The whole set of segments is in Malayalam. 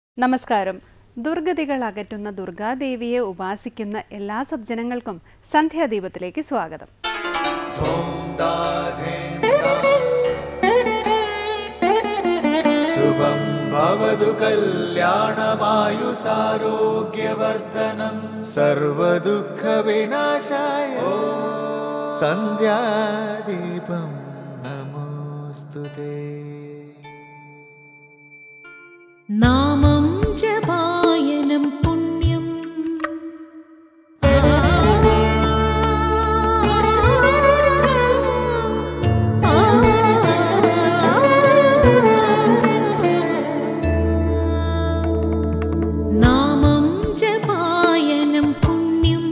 നമസ്കാരം ദുർഗതികൾ അകറ്റുന്ന ദുർഗാദേവിയെ ഉപാസിക്കുന്ന എല്ലാ സജ്ജനങ്ങൾക്കും സന്ധ്യാദീപത്തിലേക്ക് സ്വാഗതം ശുഭം ഭവതു കല്യാണമായുസാരോഗ്യവർദ്ധനം സർവദുഃഖവിനാശായ സന്ധ്യാദീപം നമോസ്തുതേ നാമം ജപായനം പുണ്യം നാമം ജപായനം പുണ്യം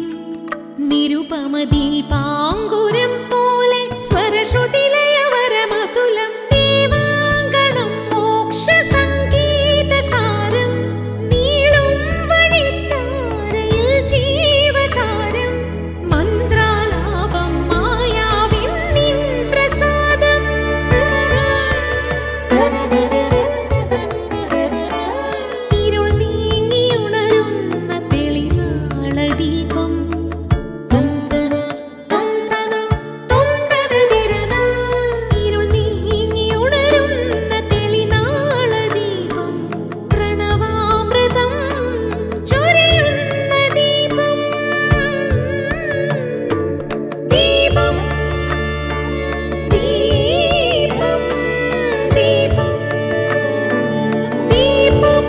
നിരുപമദീപാങ്കുരം പോലെ സ്വരശ്രുതിലയവരമതുലം ദീവാങ്കണം മോക്ഷസംഗീതസാരം നീളും വഴിത്താരയിൽ ജീവതാരം മന്ത്രാലാപം മായാവിൻ നിൻ പ്രസാദം ഇരുൾ നീങ്ങിയുണരുന്ന തെളിനാളദീപം ഇരുൾ നീങ്ങിയുണരുന്ന തെളിനാളദീപം പ്രണവാമൃതം ചൊരിയുന്ന ദീപം ദീപം ദീപം ദീപം ദീപം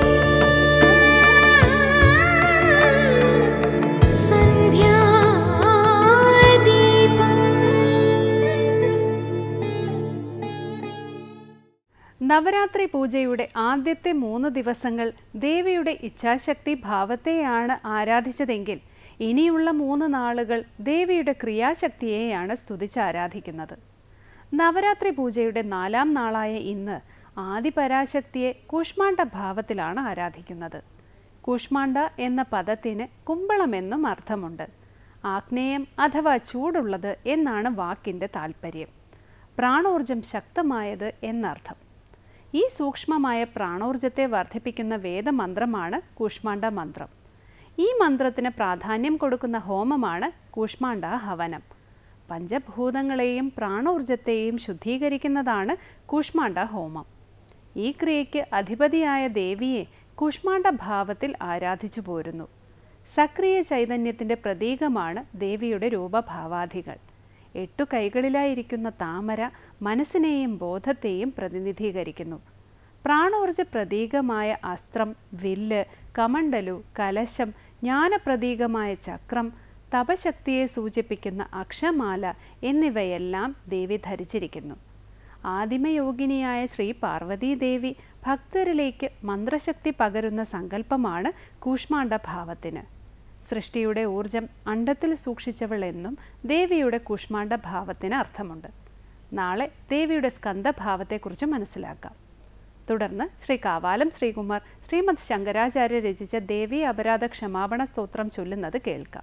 നവരാത്രി പൂജയുടെ ആദ്യത്തെ മൂന്ന് ദിവസങ്ങൾ ദേവിയുടെ ഇച്ഛാശക്തി ഭാവത്തെയാണ് ആരാധിച്ചതെങ്കിൽ ഇനിയുള്ള മൂന്ന് നാളുകൾ ദേവിയുടെ ക്രിയാശക്തിയെയാണ് സ്തുതിച്ച് ആരാധിക്കുന്നത് നവരാത്രി പൂജയുടെ നാലാം നാളായ ഇന്ന് ആദിപരാശക്തിയെ കൂഷ്മാണ്ഡ ഭാവത്തിലാണ് ആരാധിക്കുന്നത് കൂഷ്മാണ്ഡ എന്ന പദത്തിന് കുമ്പളമെന്നും അർത്ഥമുണ്ട് ആഗ്നേയം അഥവാ ചൂടുള്ളത് എന്നാണ് വാക്കിൻ്റെ താൽപ്പര്യം പ്രാണോർജം ശക്തമായത് എന്നർത്ഥം ഈ സൂക്ഷ്മമായ പ്രാണോർജത്തെ വർദ്ധിപ്പിക്കുന്ന വേദമന്ത്രമാണ് കൂഷ്മാണ്ഡ മന്ത്രം ഈ മന്ത്രത്തിന് പ്രാധാന്യം കൊടുക്കുന്ന ഹോമമാണ് കൂഷ്മാണ്ഡ ഹവനം പഞ്ചഭൂതങ്ങളെയും പ്രാണോർജത്തെയും ശുദ്ധീകരിക്കുന്നതാണ് കൂഷ്മാണ്ഡ ഹോമം ഈ ക്രിയയ്ക്ക് അധിപതിയായ ദേവിയെ കൂഷ്മാണ്ഡ ഭാവത്തിൽ ആരാധിച്ചു പോരുന്നു സക്രിയ ചൈതന്യത്തിൻ്റെ പ്രതീകമാണ് ദേവിയുടെ രൂപഭാവാദികൾ എട്ടു കൈകളിലായിരിക്കുന്ന താമര മനസ്സിനെയും ബോധത്തെയും പ്രതിനിധീകരിക്കുന്നു പ്രാണോർജ പ്രതീകമായ അസ്ത്രം വില്ല് കമണ്ടലു കലശം ജ്ഞാനപ്രതീകമായ ചക്രം തപശക്തിയെ സൂചിപ്പിക്കുന്ന അക്ഷമാല എന്നിവയെല്ലാം ദേവി ധരിച്ചിരിക്കുന്നു ആദിമയോഗിനിയായ ശ്രീ പാർവതീദേവി ഭക്തരിലേക്ക് മന്ത്രശക്തി പകരുന്ന സങ്കല്പമാണ് കൂഷ്മാണ്ഡ ഭാവത്തിന് സൃഷ്ടിയുടെ ഊർജം അണ്ടത്തിൽ സൂക്ഷിച്ചവൾ എന്നും ദേവിയുടെ കൂഷ്മാണ്ഡ ഭാവത്തിന് അർത്ഥമുണ്ട് നാളെ ദേവിയുടെ സ്കന്ധഭാവത്തെക്കുറിച്ച് മനസ്സിലാക്കാം തുടർന്ന് ശ്രീ കാവാലം ശ്രീകുമാർ ശ്രീമദ് ശങ്കരാചാര്യ രചിച്ച ദേവി അപരാധ ക്ഷമാപണ സ്തോത്രം ചൊല്ലുന്നത് കേൾക്കാം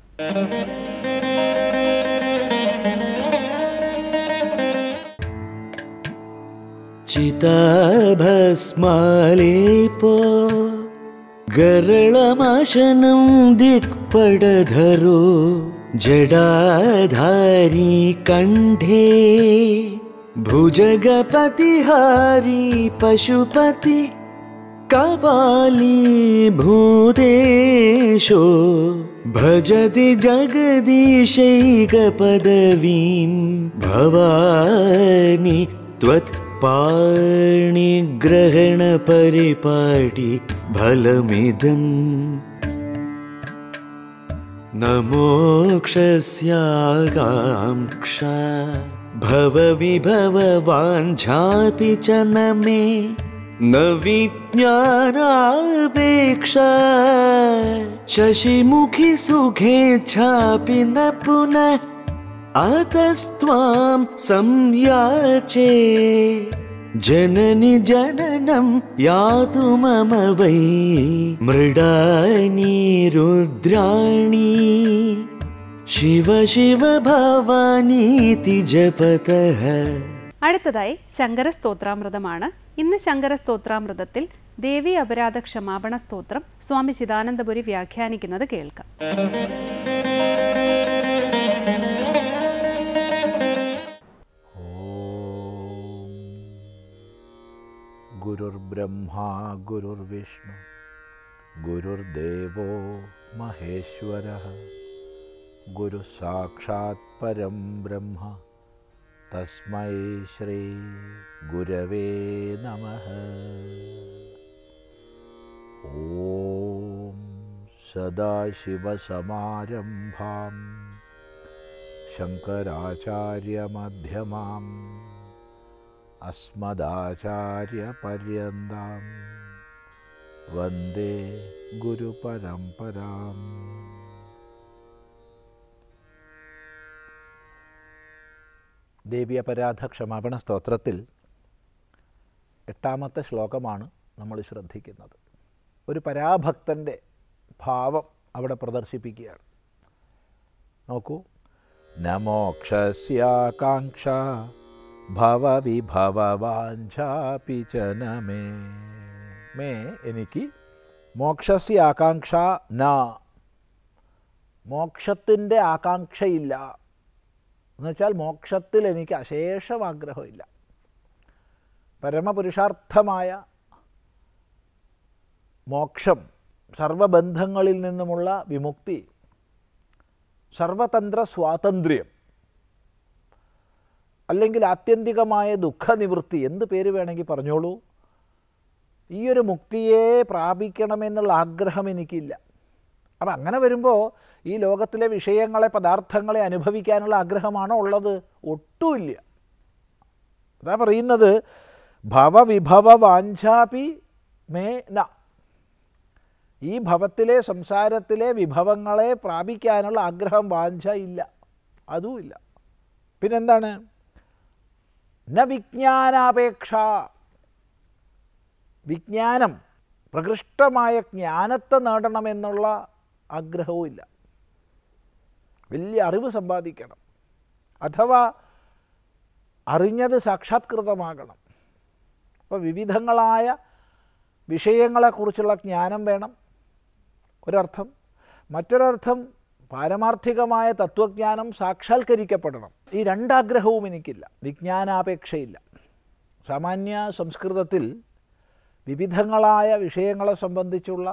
चिताभस्मालेपो गरळमाशनं दिक्पडधरो जडाधारी कण्ठे भुजगपतिहारी पशुपति कपाली भूतेशो भजति जगदीशैकपदवीं भवानि त्वत्पाणिग्रहणपरिपाटि फलमिदम् न मोक्षस्याकाङ्क्षा भवविभववाञ्छापि च न मे न विज्ञानापेक्षा शशिमुखि सुखेच्छापि न पुनः अतस्त्वां संयाचे जननि जननं यातु मम वै मृडानि रुद्राणि शिव शिव भवानीति जपतः അടുത്തതായി ശങ്കര സ്തോത്രാമൃതമാണ് ഇന്ന് ശങ്കര സ്തോത്രാമൃതത്തിൽ ദേവി അപരാധ ക്ഷമാപണ സ്തോത്രം സ്വാമി ചിദാനന്ദപുരി വ്യാഖ്യാനിക്കുന്നത് കേൾക്കാം ॐ गुरुर्ब्रह्मा गुरुर्विष्णु गुरुर्देवो महेश्वरः गुरुः साक्षात् परं ब्रह्म तस्मै श्रीगुरवे नमः ॐ सदाशिवसमारम्भाम् शङ्कराचार्यमध्यमाम् अस्मदाचार्यपर्यन्तां वन्दे गुरुपरम्पराम् ദേവി അപരാധ ക്ഷമാപണ സ്തോത്രത്തിൽ എട്ടാമത്തെ ശ്ലോകമാണ് നമ്മൾ ശ്രദ്ധിക്കുന്നത് ഒരു പരാഭക്തൻ്റെ ഭാവം അവിടെ പ്രദർശിപ്പിക്കുകയാണ് നോക്കൂ നമോക്ഷസ്യാകാംക്ഷ ഭവവിഭവവാഞ്ചാപി ച നമേ മേ എനിക്ക് മോക്ഷസ്യ ആകാംക്ഷ ന മോക്ഷത്തിൻ്റെ ആകാംക്ഷയില്ല എന്നുവെച്ചാൽ മോക്ഷത്തിൽ എനിക്ക് അശേഷം ആഗ്രഹമില്ല പരമപുരുഷാർത്ഥമായ മോക്ഷം സർവബന്ധങ്ങളിൽ നിന്നുമുള്ള വിമുക്തി സർവതന്ത്ര സ്വാതന്ത്ര്യം അല്ലെങ്കിൽ ആത്യന്തികമായ ദുഃഖനിവൃത്തി എന്ത് പേര് വേണമെങ്കിൽ പറഞ്ഞോളൂ ഈ ഒരു മുക്തിയെ പ്രാപിക്കണമെന്നുള്ള ആഗ്രഹം എനിക്കില്ല അപ്പം അങ്ങനെ വരുമ്പോൾ ഈ ലോകത്തിലെ വിഷയങ്ങളെ പദാർത്ഥങ്ങളെ അനുഭവിക്കാനുള്ള ആഗ്രഹമാണോ ഉള്ളത് ഒട്ടുമില്ല അതാ പറയുന്നത് ഭവവിഭവ വാഞ്ചാപി മേ ന ഈ ഭവത്തിലെ സംസാരത്തിലെ വിഭവങ്ങളെ പ്രാപിക്കാനുള്ള ആഗ്രഹം വാഞ്ച ഇല്ല അതുമില്ല പിന്നെന്താണ് ന വിജ്ഞാനാപേക്ഷ വിജ്ഞാനം പ്രകൃഷ്ടമായ ജ്ഞാനത്തെ നേടണമെന്നുള്ള ആഗ്രഹവുമില്ല വലിയ അറിവ് സമ്പാദിക്കണം അഥവാ അറിഞ്ഞത് സാക്ഷാത്കൃതമാകണം അപ്പോൾ വിവിധങ്ങളായ വിഷയങ്ങളെക്കുറിച്ചുള്ള ജ്ഞാനം വേണം ഒരർത്ഥം മറ്റൊരർത്ഥം പാരമാർത്ഥികമായ തത്വജ്ഞാനം സാക്ഷാത്കരിക്കപ്പെടണം ഈ രണ്ടാഗ്രഹവും എനിക്കില്ല വിജ്ഞാനാപേക്ഷയില്ല സാമാന്യ സംസ്കൃതത്തിൽ വിവിധങ്ങളായ വിഷയങ്ങളെ സംബന്ധിച്ചുള്ള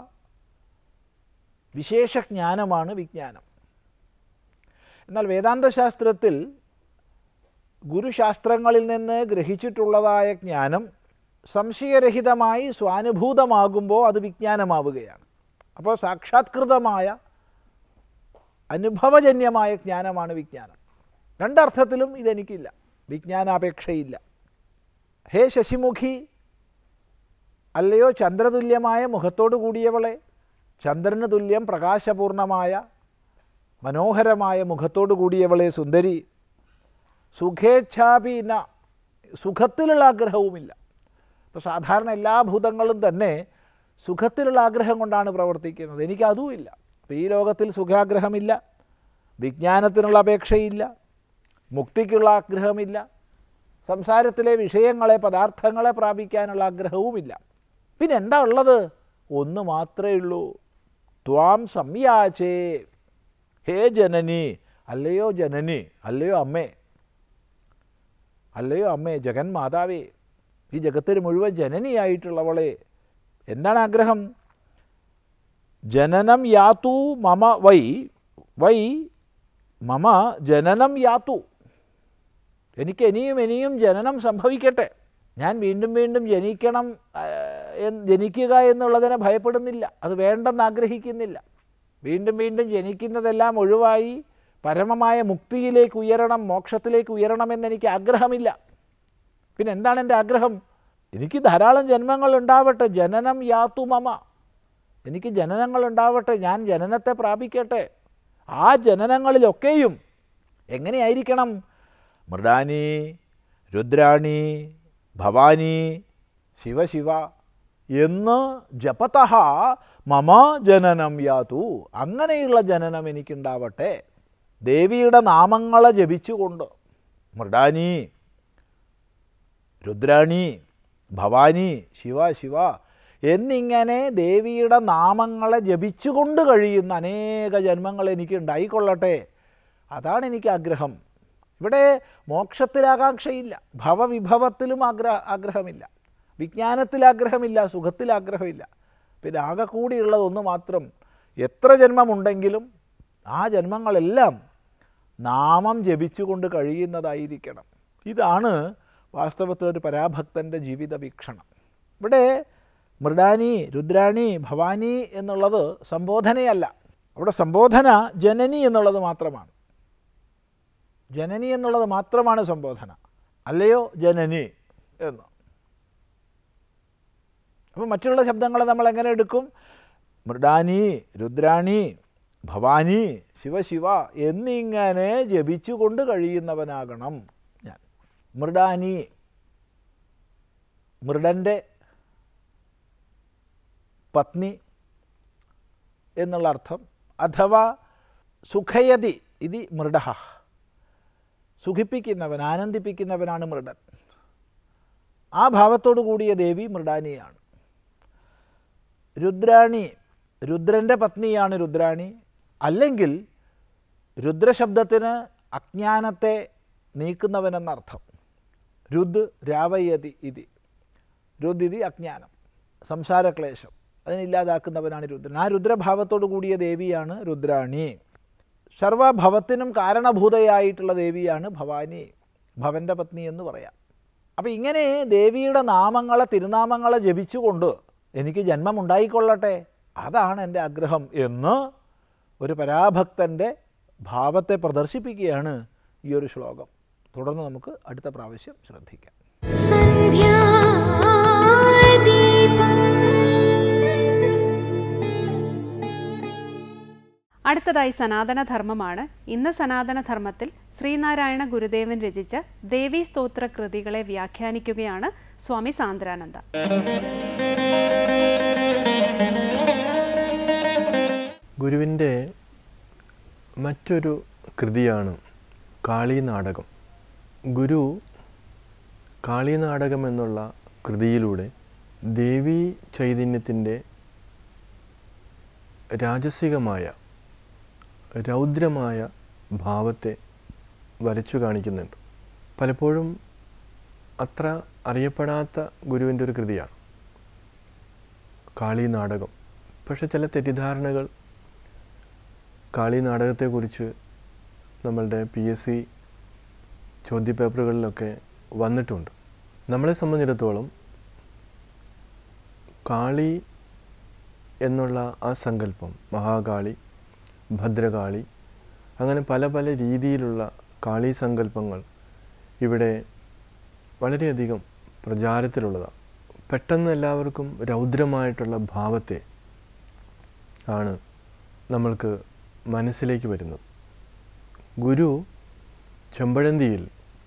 വിശേഷ ജ്ഞാനമാണ് വിജ്ഞാനം എന്നാൽ വേദാന്തശാസ്ത്രത്തിൽ ഗുരുശാസ്ത്രങ്ങളിൽ നിന്ന് ഗ്രഹിച്ചിട്ടുള്ളതായ ജ്ഞാനം സംശയരഹിതമായി സ്വാനുഭൂതമാകുമ്പോൾ അത് വിജ്ഞാനമാവുകയാണ് അപ്പോൾ സാക്ഷാത്കൃതമായ അനുഭവജന്യമായ ജ്ഞാനമാണ് വിജ്ഞാനം രണ്ടർത്ഥത്തിലും ഇതെനിക്കില്ല വിജ്ഞാനാപേക്ഷയില്ല ഹേ ശശിമുഖി അല്ലയോ ചന്ദ്രതുല്യമായ മുഖത്തോടു കൂടിയവളെ ചന്ദ്രന് തുല്യം പ്രകാശപൂർണമായ മനോഹരമായ മുഖത്തോടു കൂടിയവളെ സുന്ദരി സുഖേച്ഛാപി ന സുഖത്തിലുള്ള ആഗ്രഹവുമില്ല ഇപ്പോൾ സാധാരണ എല്ലാ ഭൂതങ്ങളും തന്നെ സുഖത്തിലുള്ള ആഗ്രഹം കൊണ്ടാണ് പ്രവർത്തിക്കുന്നത് എനിക്ക് അതുമില്ല അപ്പോൾ ഈ ലോകത്തിൽ സുഖാഗ്രഹമില്ല വിജ്ഞാനത്തിനുള്ള അപേക്ഷയില്ല മുക്തിക്കുള്ള ആഗ്രഹമില്ല സംസാരത്തിലെ വിഷയങ്ങളെ പദാർത്ഥങ്ങളെ പ്രാപിക്കാനുള്ള ആഗ്രഹവുമില്ല പിന്നെ എന്താ ഉള്ളത് ഒന്ന് മാത്രമേ ഉള്ളൂ ത്വാം സംയാചേ ഹേ ജനനി അല്ലയോ ജനനി അല്ലയോ അമ്മേ അല്ലയോ അമ്മേ ജഗൻ മാതാവേ ഈ ജഗത്തിന് മുഴുവൻ ജനനിയായിട്ടുള്ളവളെ എന്താണ് ആഗ്രഹം ജനനം യാതു മമ വൈ വൈ മമ ജനനം യാതു എനിക്ക് ഇനിയും ഇനിയും ജനനം സംഭവിക്കട്ടെ ഞാൻ വീണ്ടും വീണ്ടും ജനിക്കണം ആ, എന്ന് ജനിക്കുക എന്നുള്ളതിനെ ഭയപ്പെടുന്നില്ല അത് വേണ്ടെന്ന് ആഗ്രഹിക്കുന്നില്ല വീണ്ടും വീണ്ടും ജനിക്കുന്നതെല്ലാം ഒഴിവായി പരമമായ മുക്തിയിലേക്ക് ഉയരണം മോക്ഷത്തിലേക്ക് ഉയരണമെന്ന് എനിക്ക് ആഗ്രഹമില്ല പിന്നെ എന്താണ് എൻ്റെ ആഗ്രഹം എനിക്ക് ധാരാളം ജന്മങ്ങൾ ഉണ്ടാവട്ടെ ജനനം യാതു മമ എനിക്ക് ജനനങ്ങൾ ഉണ്ടാവട്ടെ ഞാൻ ജനനത്തെ പ്രാപിക്കട്ടെ ആ ജനനങ്ങളിലൊക്കെയും എങ്ങനെയായിരിക്കണം മൃഡാനി രുദ്രാണി ഭവാനി ശിവശിവ എന്ന് ജപതഃ മമ ജനനം യാതു അങ്ങനെയുള്ള ജനനം എനിക്കുണ്ടാവട്ടെ ദേവിയുടെ നാമങ്ങളെ ജപിച്ചുകൊണ്ട് മൃഡാനി രുദ്രാണി ഭവാനി ശിവ ശിവ എന്നിങ്ങനെ ദേവിയുടെ നാമങ്ങളെ ജപിച്ചുകൊണ്ട് കഴിയുന്ന അനേക ജന്മങ്ങൾ എനിക്ക് ഉണ്ടായിക്കൊള്ളട്ടെ അതാണ് എനിക്ക് ആഗ്രഹം ഇവിടെ മോക്ഷത്തിൽ ആകാംക്ഷയില്ല ഭവവിഭവത്തിലും ആഗ്രഹ ആഗ്രഹമില്ല വിജ്ഞാനത്തിൽ ആഗ്രഹമില്ല സുഖത്തിൽ ആഗ്രഹമില്ല പിന്നെ ആകെ കൂടിയുള്ളതൊന്ന് മാത്രം എത്ര ജന്മമുണ്ടെങ്കിലും ആ ജന്മങ്ങളെല്ലാം നാമം ജപിച്ചുകൊണ്ട് കഴിയുന്നതായിരിക്കണം ഇതാണ് വാസ്തവത്തിൽ ഒരു പരാഭക്തൻ്റെ ജീവിത വീക്ഷണം ഇവിടെ മൃഡാനി രുദ്രാണി ഭവാനി എന്നുള്ളത് സംബോധനയല്ല അവിടെ സംബോധന ജനനി എന്നുള്ളത് മാത്രമാണ് ജനനി എന്നുള്ളത് മാത്രമാണ് സംബോധന അല്ലയോ ജനനി എന്ന് അപ്പോൾ മറ്റുള്ള ശബ്ദങ്ങളെ നമ്മൾ എങ്ങനെ എടുക്കും മൃഡാനി രുദ്രാണി ഭവാനി ശിവശിവ എന്നിങ്ങനെ ജപിച്ചുകൊണ്ട് കഴിയുന്നവനാകണം ഞാൻ മൃഡാനി മൃഡൻ്റെ പത്നി എന്നുള്ള അർത്ഥം അഥവാ സുഖയതി ഇത് മൃഡ സുഖിപ്പിക്കുന്നവൻ ആനന്ദിപ്പിക്കുന്നവനാണ് മൃഡൻ ആ ഭാവത്തോടു കൂടിയ ദേവി മൃഡാനിയാണ് രുദ്രാണി രുദ്രൻ്റെ പത്നിയാണ് രുദ്രാണി അല്ലെങ്കിൽ രുദ്രശബ്ദത്തിന് അജ്ഞാനത്തെ നീക്കുന്നവനെന്നർത്ഥം രുദ് രാവയതി ഇതി രുദ് ഇതി അജ്ഞാനം സംസാരക്ലേശം അതിനില്ലാതാക്കുന്നവനാണ് രുദ്രൻ ആ രുദ്രഭാവത്തോടു കൂടിയ ദേവിയാണ് രുദ്രാണി സർവഭവത്തിനും കാരണഭൂതയായിട്ടുള്ള ദേവിയാണ് ഭവാനി ഭവൻ്റെ പത്നി എന്ന് പറയാം അപ്പോൾ ഇങ്ങനെ ദേവിയുടെ നാമങ്ങളെ തിരുനാമങ്ങളെ ജപിച്ചുകൊണ്ട് എനിക്ക് ജന്മമുണ്ടായിക്കൊള്ളട്ടെ അതാണ് എൻ്റെ ആഗ്രഹം എന്ന് ഒരു പരാഭക്തൻ്റെ ഭാവത്തെ പ്രദർശിപ്പിക്കുകയാണ് ഈ ഒരു ശ്ലോകം തുടർന്ന് നമുക്ക് അടുത്ത പ്രാവശ്യം ശ്രദ്ധിക്കാം അടുത്തതായി സനാതനധർമ്മമാണ് ഇന്ന് സനാതനധർമ്മത്തിൽ ശ്രീനാരായണ ഗുരുദേവൻ രചിച്ച ദേവീ സ്തോത്ര കൃതികളെ വ്യാഖ്യാനിക്കുകയാണ് സ്വാമി സാന്ദ്രാനന്ദ ഗുരുവിൻ്റെ മറ്റൊരു കൃതിയാണ് കാളി നാടകം ഗുരു കാളി നാടകം എന്നുള്ള കൃതിയിലൂടെ ദേവീ ചൈതന്യത്തിൻ്റെ രാജസികമായ രൗദ്രമായ ഭാവത്തെ വരച്ചു കാണിക്കുന്നുണ്ട് പലപ്പോഴും അത്ര അറിയപ്പെടാത്ത ഗുരുവിൻ്റെ ഒരു കൃതിയാണ് കാളി നാടകം പക്ഷെ ചില തെറ്റിദ്ധാരണകൾ കാളി നാടകത്തെക്കുറിച്ച് നമ്മളുടെ പി എസ് സി ചോദ്യപേപ്പറുകളിലൊക്കെ വന്നിട്ടുണ്ട് നമ്മളെ സംബന്ധിച്ചിടത്തോളം കാളി എന്നുള്ള ആ സങ്കല്പം മഹാകാളി ഭദ്രകാളി അങ്ങനെ പല പല രീതിയിലുള്ള കാളി സങ്കല്പങ്ങൾ ഇവിടെ വളരെയധികം പ്രചാരത്തിലുള്ളതാണ് പെട്ടെന്ന് എല്ലാവർക്കും രൗദ്രമായിട്ടുള്ള ഭാവത്തെ ആണ് നമ്മൾക്ക് മനസ്സിലേക്ക് വരുന്നത് ഗുരു ചെമ്പഴന്തിയിൽ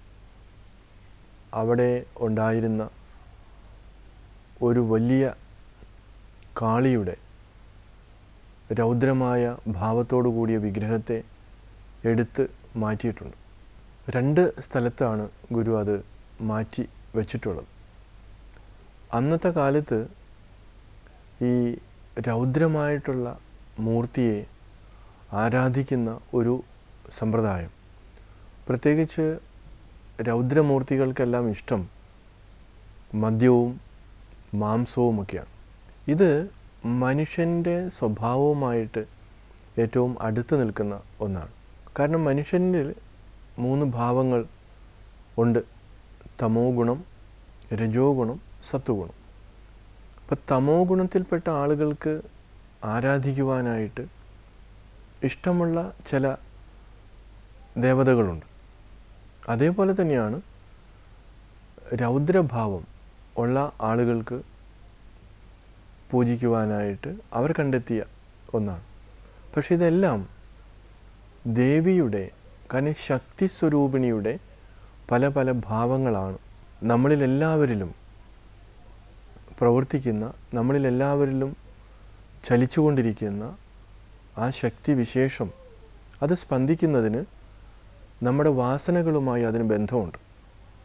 അവിടെ ഉണ്ടായിരുന്ന ഒരു വലിയ കാളിയുടെ രൗദ്രമായ ഭാവത്തോടു കൂടിയ വിഗ്രഹത്തെ എടുത്ത് മാറ്റിയിട്ടുണ്ട് രണ്ട് സ്ഥലത്താണ് ഗുരു അത് മാറ്റി വച്ചിട്ടുള്ളത് അന്നത്തെ കാലത്ത് ഈ രൗദ്രമായിട്ടുള്ള മൂർത്തിയെ ആരാധിക്കുന്ന ഒരു സമ്പ്രദായം പ്രത്യേകിച്ച് രൗദ്രമൂർത്തികൾക്കെല്ലാം ഇഷ്ടം മദ്യവും മാംസവുമൊക്കെയാണ് ഇത് മനുഷ്യൻ്റെ സ്വഭാവവുമായിട്ട് ഏറ്റവും അടുത്ത് നിൽക്കുന്ന ഒന്നാണ് കാരണം മനുഷ്യനിൽ മൂന്ന് ഭാവങ്ങൾ ഉണ്ട് തമോ ഗുണം രജോ ഗുണം സത്വഗുണം അപ്പം തമോ ഗുണത്തിൽപ്പെട്ട ആളുകൾക്ക് ആരാധിക്കുവാനായിട്ട് ഇഷ്ടമുള്ള ചില ദേവതകളുണ്ട് അതേപോലെ തന്നെയാണ് രൗദ്രഭാവം ഉള്ള ആളുകൾക്ക് പൂജിക്കുവാനായിട്ട് അവർ കണ്ടെത്തിയ ഒന്നാണ് പക്ഷെ ഇതെല്ലാം ദേവിയുടെ കാരണം ശക്തി സ്വരൂപിണിയുടെ പല പല ഭാവങ്ങളാണ് നമ്മളിലെല്ലാവരിലും പ്രവർത്തിക്കുന്ന നമ്മളിലെല്ലാവരിലും ചലിച്ചുകൊണ്ടിരിക്കുന്ന ആ ശക്തി വിശേഷം അത് സ്പന്ദിക്കുന്നതിന് നമ്മുടെ വാസനകളുമായി അതിന് ബന്ധമുണ്ട്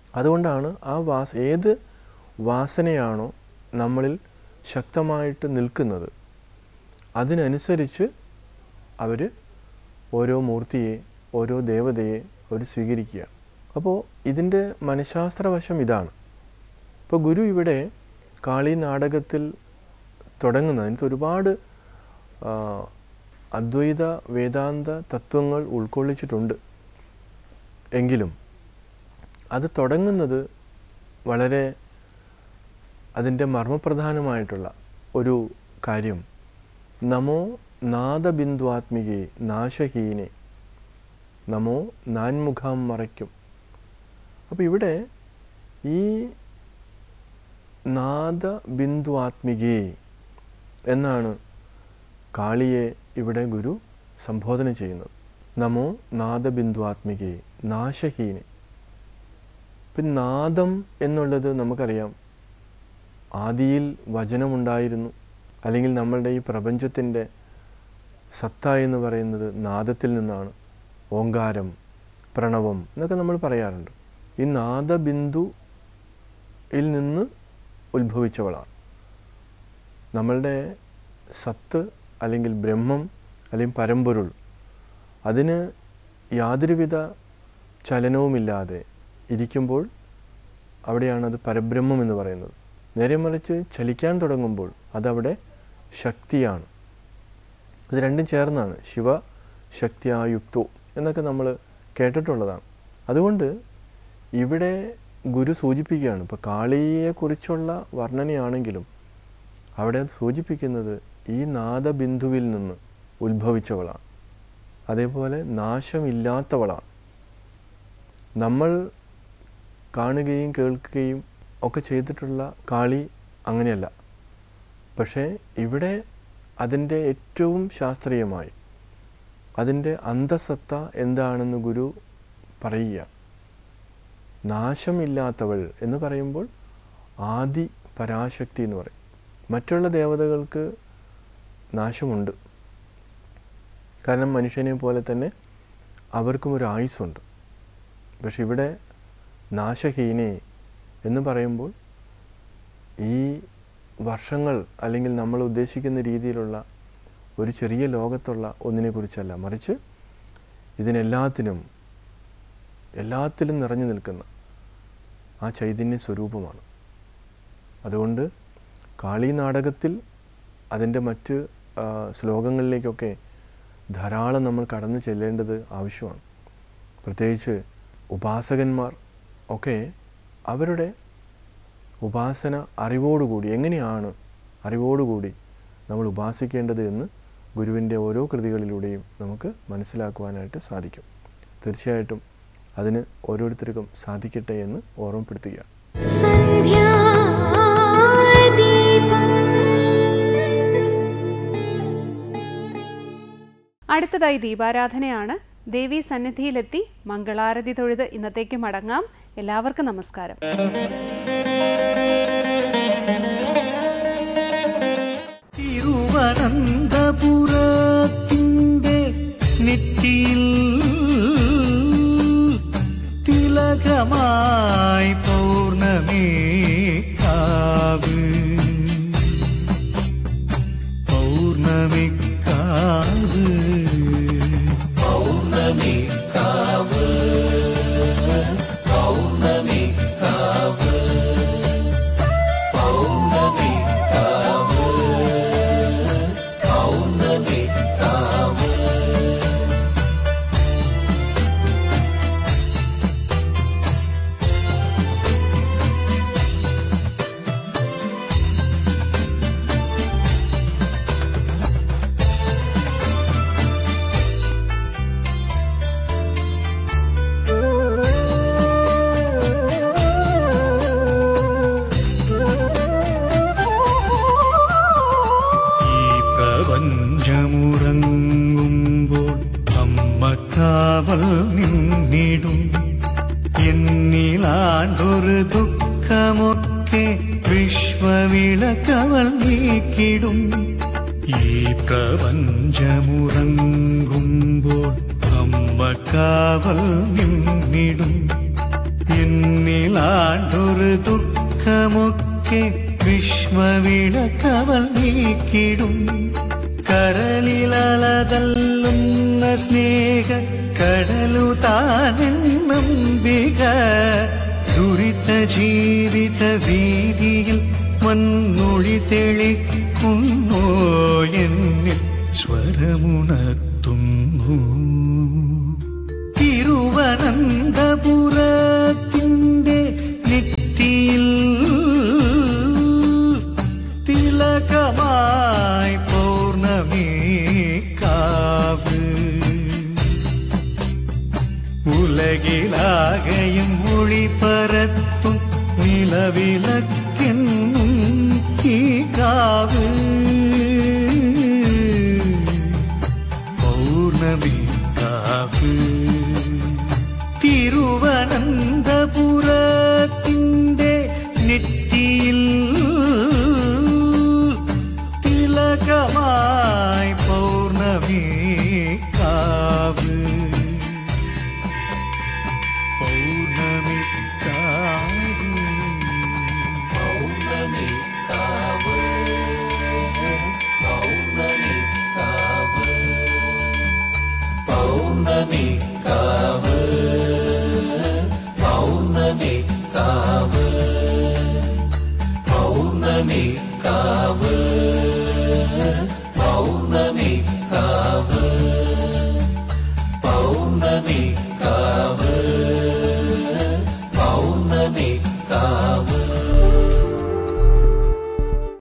അതുകൊണ്ടാണ് ആ വാസ ഏത് വാസനയാണോ നമ്മളിൽ ശക്തമായിട്ട് നിൽക്കുന്നത് അതിനനുസരിച്ച് അവർ ഓരോ മൂർത്തിയെ ഓരോ ദേവതയെ അവർ സ്വീകരിക്കുക അപ്പോൾ ഇതിൻ്റെ മനഃശാസ്ത്രവശം ഇതാണ് ഇപ്പോൾ ഗുരു ഇവിടെ കാളി നാടകത്തിൽ തുടങ്ങുന്നത് അതിനകത്ത് ഒരുപാട് ആ, അദ്വൈത വേദാന്ത തത്വങ്ങൾ ഉൾക്കൊള്ളിച്ചിട്ടുണ്ട് എങ്കിലും അത് തുടങ്ങുന്നത് വളരെ അതിൻ്റെ മർമ്മപ്രധാനമായിട്ടുള്ള ഒരു കാര്യം നമോ നാദബിന്ദുവാത്മികയെ നാശഹീനെ നമോ നാൻമുഖം മറയ്ക്കും അപ്പോൾ ഇവിടെ ഈ നാദബിന്ദുവാത്മികയെ എന്നാണ് കാളിയെ ഇവിടെ ഗുരു സംബോധന ചെയ്യുന്നത് നമോ നാദബിന്ദുവാത്മികയെ നാശഹീനെ ഇപ്പം നാദം എന്നുള്ളത് നമുക്കറിയാം ആദിയിൽ വചനമുണ്ടായിരുന്നു അല്ലെങ്കിൽ നമ്മളുടെ ഈ പ്രപഞ്ചത്തിൻ്റെ സത്ത എന്ന് പറയുന്നത് നാദത്തിൽ നിന്നാണ് ഓങ്കാരം പ്രണവം എന്നൊക്കെ നമ്മൾ പറയാറുണ്ട് ഈ നാദബിന്ദുയിൽ നിന്ന് ഉത്ഭവിച്ചവളാണ് നമ്മളുടെ സത്ത് അല്ലെങ്കിൽ ബ്രഹ്മം അല്ലെങ്കിൽ പരമ്പൊരുൾ അതിന് യാതൊരുവിധ ചലനവുമില്ലാതെ ഇരിക്കുമ്പോൾ അവിടെയാണ് അത് പരബ്രഹ്മം എന്ന് പറയുന്നത് നേരെ മറിച്ച് ചലിക്കാൻ തുടങ്ങുമ്പോൾ അതവിടെ ശക്തിയാണ് ഇത് രണ്ടും ചേർന്നാണ് ശിവ ശക്തിയായുക്തോ എന്നൊക്കെ നമ്മൾ കേട്ടിട്ടുള്ളതാണ് അതുകൊണ്ട് ഇവിടെ ഗുരു സൂചിപ്പിക്കുകയാണ് ഇപ്പോൾ കാളിയെക്കുറിച്ചുള്ള വർണ്ണനയാണെങ്കിലും അവിടെ അത് സൂചിപ്പിക്കുന്നത് ഈ നാദബിന്ദുവിൽ നിന്ന് ഉത്ഭവിച്ചവളാണ് അതേപോലെ നാശമില്ലാത്തവളാണ് നമ്മൾ കാണുകയും കേൾക്കുകയും ഒക്കെ ചെയ്തിട്ടുള്ള കാളി അങ്ങനെയല്ല പക്ഷേ ഇവിടെ അതിൻ്റെ ഏറ്റവും ശാസ്ത്രീയമായി അതിൻ്റെ അന്തസത്ത എന്താണെന്ന് ഗുരു പറയുക നാശമില്ലാത്തവൾ എന്ന് പറയുമ്പോൾ ആദി പരാശക്തി എന്ന് പറയും മറ്റുള്ള ദേവതകൾക്ക് നാശമുണ്ട് കാരണം മനുഷ്യനെ പോലെ തന്നെ അവർക്കും ഒരു ആയുസ്സുണ്ട് പക്ഷെ ഇവിടെ നാശഹീനെ എന്ന് പറയുമ്പോൾ ഈ വർഷങ്ങൾ അല്ലെങ്കിൽ നമ്മൾ ഉദ്ദേശിക്കുന്ന രീതിയിലുള്ള ഒരു ചെറിയ ലോകത്തുള്ള ഒന്നിനെക്കുറിച്ചല്ല മറിച്ച് ഇതിനെല്ലാത്തിനും എല്ലാത്തിലും നിറഞ്ഞു നിൽക്കുന്ന ആ ചൈതന്യ സ്വരൂപമാണ് അതുകൊണ്ട് കാളി നാടകത്തിൽ അതിൻ്റെ മറ്റ് ആ, ശ്ലോകങ്ങളിലേക്കൊക്കെ ധാരാളം നമ്മൾ കടന്നു ചെല്ലേണ്ടത് ആവശ്യമാണ് പ്രത്യേകിച്ച് ഉപാസകന്മാർ ഒക്കെ അവരുടെ ഉപാസന അറിവോടുകൂടി എങ്ങനെയാണ് അറിവോടുകൂടി നമ്മൾ ഉപാസിക്കേണ്ടത് എന്ന് ഗുരുവിൻ്റെ ഓരോ കൃതികളിലൂടെയും നമുക്ക് മനസ്സിലാക്കുവാനായിട്ട് സാധിക്കും തീർച്ചയായിട്ടും അതിന് ഓരോരുത്തർക്കും സാധിക്കട്ടെ എന്ന് ഓർമ്മപ്പെടുത്തുകയാണ് അടുത്തതായി ദീപാരാധനയാണ് ദേവി സന്നിധിയിലെത്തി മംഗളാരതി തൊഴുത് ഇന്നത്തേക്ക് മടങ്ങാം എല്ലാവർക്കും നമസ്കാരം തിരുവനന്തപുരത്തിൻ്റെ നെറ്റിയിൽ തിലകമായി പൗർണമി കാവ് പൗർണമിക്കാവ് ഈ പ്രപഞ്ചമുറങ്ങുമ്പോൾ അമ്മ കാവൽ നിന്നിടും എന്നിലാണ്ടൊരു ദുഃഖമൊക്കെ വിശ്വവിളക്കവൾ നീക്കിടും ഈ പ്രപഞ്ചമുറങ്ങുമ്പോൾ അമ്മ കാവൽ നിന്നിടും എന്നിലാണ്ടൊരു ദുഃഖമൊക്കെ വിശ്വവിളക്കവൾ നീക്കിടും കരളിലതല്ലുന്ന സ്നേഹ കടലു താനെന്നംബിക ദുരിത ജീവിത വീതിയിൽ മണ്ണൊഴി തെളിക്കുന്നോ എന്നിൽ സ്വരമുണർത്തുന്നു തിരുവനന്തപുരത്തിൻ്റെ നെറ്റിയിൽ തിലകമായി പൗർണമി കാവ് ഉലകിലാകയും മൊഴി പരത്തും നിലവിലക്കെന്നും ഈ കാവ് പൗർണമി കാവ് തിരുവനന്തപുരത്തിൻ്റെ നെറ്റിയിൽ തിലകമായി പൗർണമി